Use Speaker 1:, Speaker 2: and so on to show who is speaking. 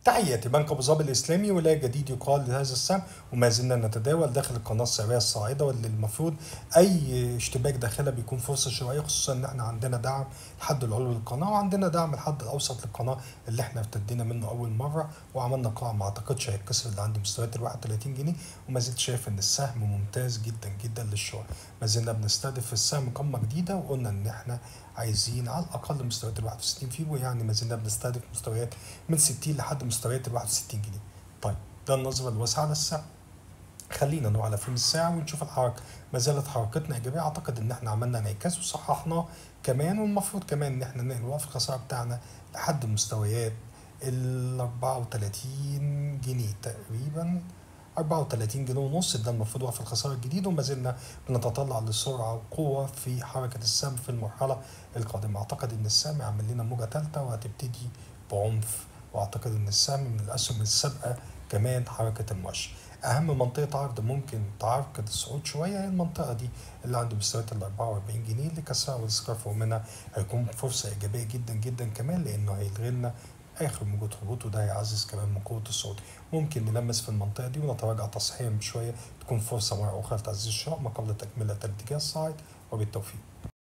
Speaker 1: تحياتي بنك ابو ظبي الاسلامي ولا جديد يقال لهذا السهم وما زلنا نتداول داخل القناه السعريه الصاعده واللي المفروض اي اشتباك داخلها بيكون فرصه شويه خصوصا ان احنا عندنا دعم الحد العلوي للقناه وعندنا دعم الحد الاوسط للقناه اللي احنا ابتدينا منه اول مره وعملنا قاع ما اعتقدش هيتكسر اللي عند مستويات ال 31 جنيه وما زلت شايف ان السهم ممتاز جدا جدا للشراء ما زلنا بنستهدف السهم قمه جديده وقلنا ان احنا عايزين على الاقل مستويات ال 61 فيبو يعني ما زلنا بنستهدف مستويات من 60 لحد مستويات ال 61 جنيه. طيب ده النظره الواسعه للسهم. خلينا نروح على فيلم الساعه ونشوف الحركه ما زالت حركتنا ايجابيه اعتقد ان احنا عملنا انعكاس وصححناه كمان والمفروض كمان ان احنا نقل وقف الخساره بتاعنا لحد مستويات ال 34 جنيه تقريبا 34 جنيه ونص ده المفروض وقف الخساره الجديد وما زلنا بنتطلع لسرعه وقوه في حركه السهم في المرحله القادمه اعتقد ان السهم عمل لنا موجه ثالثه وهتبتدي بعنف واعتقد ان السهم من الاسهم السابقه كمان حركه المؤشر اهم منطقه عرض ممكن تعرقد الصعود شويه هي المنطقه دي اللي عند مستويات ال 44 جنيه اللي كسرها والاستقرار فوق منها هيكون فرصه ايجابيه جدا جدا كمان لانه هيلغي لنا اخر موجة هبوط وده هيعزز كمان من قوه الصعود ممكن نلمس في المنطقه دي ونتراجع تصحيحيا بشويه تكون فرصه مره اخرى لتعزيز الشراء ما قبل تكمله الاتجاه الصاعد وبالتوفيق